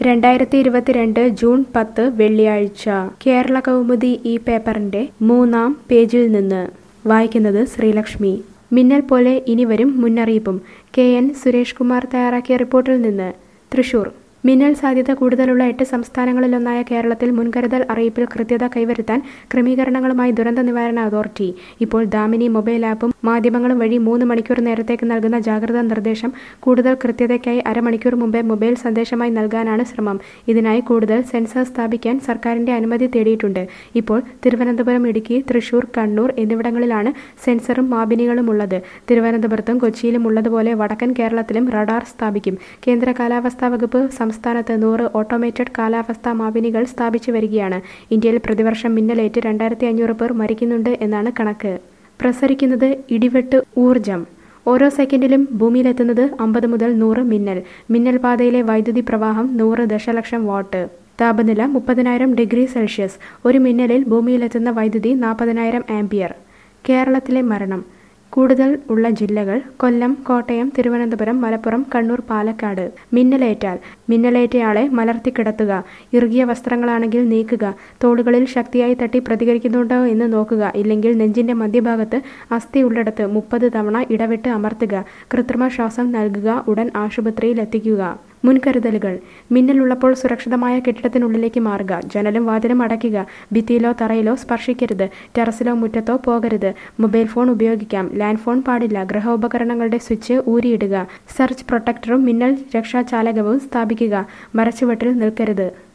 രണ്ടായിരത്തി ഇരുപത്തിരണ്ട് ജൂൺ പത്ത് വെള്ളിയാഴ്ച കേരള കൗമുദി ഈ പേപ്പറിന്റെ മൂന്നാം പേജിൽ നിന്ന് വായിക്കുന്നത് ശ്രീലക്ഷ്മി മിന്നൽ പോലെ ഇനി വരും മുന്നറിയിപ്പും കെ എൻ സുരേഷ് കുമാർ തയ്യാറാക്കിയ റിപ്പോർട്ടിൽ നിന്ന് തൃശൂർ മിന്നൽ സാധ്യത കൂടുതലുള്ള എട്ട് സംസ്ഥാനങ്ങളിലൊന്നായ കേരളത്തിൽ മുൻകരുതൽ അറിയിപ്പിൽ കൃത്യത കൈവരുത്താൻ ക്രമീകരണങ്ങളുമായി ദുരന്ത നിവാരണ അതോറിറ്റി ഇപ്പോൾ ദാമിനി മൊബൈൽ ആപ്പും മാധ്യമങ്ങളും വഴി മൂന്ന് മണിക്കൂർ നേരത്തേക്ക് നൽകുന്ന ജാഗ്രതാ നിർദ്ദേശം കൂടുതൽ കൃത്യതയ്ക്കായി അരമണിക്കൂർ മുമ്പേ മൊബൈൽ സന്ദേശമായി നൽകാനാണ് ശ്രമം ഇതിനായി കൂടുതൽ സെൻസർ സ്ഥാപിക്കാൻ സർക്കാരിന്റെ അനുമതി തേടിയിട്ടുണ്ട് ഇപ്പോൾ തിരുവനന്തപുരം ഇടുക്കി തൃശൂർ കണ്ണൂർ എന്നിവിടങ്ങളിലാണ് സെൻസറും മാപിനികളും ഉള്ളത് തിരുവനന്തപുരത്തും കൊച്ചിയിലും ഉള്ളതുപോലെ വടക്കൻ കേരളത്തിലും റഡാർ സ്ഥാപിക്കും കേന്ദ്ര കാലാവസ്ഥാ വകുപ്പ് സംസ്ഥാനത്ത് നൂറ് ഓട്ടോമേറ്റഡ് കാലാവസ്ഥാ മാപിനികൾ സ്ഥാപിച്ചു വരികയാണ് ഇന്ത്യയിൽ പ്രതിവർഷം മിന്നലേറ്റ് രണ്ടായിരത്തി അഞ്ഞൂറ് പേർ മരിക്കുന്നുണ്ട് എന്നാണ് കണക്ക് പ്രസരിക്കുന്നത് ഇടിവെട്ട് ഊർജം ഓരോ സെക്കൻഡിലും ഭൂമിയിലെത്തുന്നത് അമ്പത് മുതൽ നൂറ് മിന്നൽ മിന്നൽ പാതയിലെ വൈദ്യുതി പ്രവാഹം നൂറ് ദശലക്ഷം വാട്ട് താപനില മുപ്പതിനായിരം ഡിഗ്രി സെൽഷ്യസ് ഒരു മിന്നലിൽ ഭൂമിയിലെത്തുന്ന വൈദ്യുതി നാൽപ്പതിനായിരം ആംപിയർ കേരളത്തിലെ മരണം കൂടുതൽ ഉള്ള ജില്ലകൾ കൊല്ലം കോട്ടയം തിരുവനന്തപുരം മലപ്പുറം കണ്ണൂർ പാലക്കാട് മിന്നലേറ്റാൽ മിന്നലേറ്റയാളെ മലർത്തിക്കിടത്തുക ഇറുകിയ വസ്ത്രങ്ങളാണെങ്കിൽ നീക്കുക തോളുകളിൽ ശക്തിയായി തട്ടി പ്രതികരിക്കുന്നുണ്ടോ എന്ന് നോക്കുക ഇല്ലെങ്കിൽ നെഞ്ചിന്റെ മധ്യഭാഗത്ത് അസ്ഥി ഉള്ളിടത്ത് മുപ്പത് തവണ ഇടവിട്ട് അമർത്തുക കൃത്രിമ ശ്വാസം നൽകുക ഉടൻ ആശുപത്രിയിൽ എത്തിക്കുക മുൻകരുതലുകൾ മിന്നലുള്ളപ്പോൾ സുരക്ഷിതമായ കെട്ടിടത്തിനുള്ളിലേക്ക് മാറുക ജനലും വാതിലും അടയ്ക്കുക ഭിത്തിയിലോ തറയിലോ സ്പർശിക്കരുത് ടെറസിലോ മുറ്റത്തോ പോകരുത് മൊബൈൽ ഫോൺ ഉപയോഗിക്കാം ലാൻഡ് ഫോൺ പാടില്ല ഗൃഹോപകരണങ്ങളുടെ സ്വിച്ച് ഊരിയിടുക സർച്ച് പ്രൊട്ടക്ടറും മിന്നൽ രക്ഷാചാലകവും സ്ഥാപിക്കുക മരച്ചുവട്ടിൽ നിൽക്കരുത്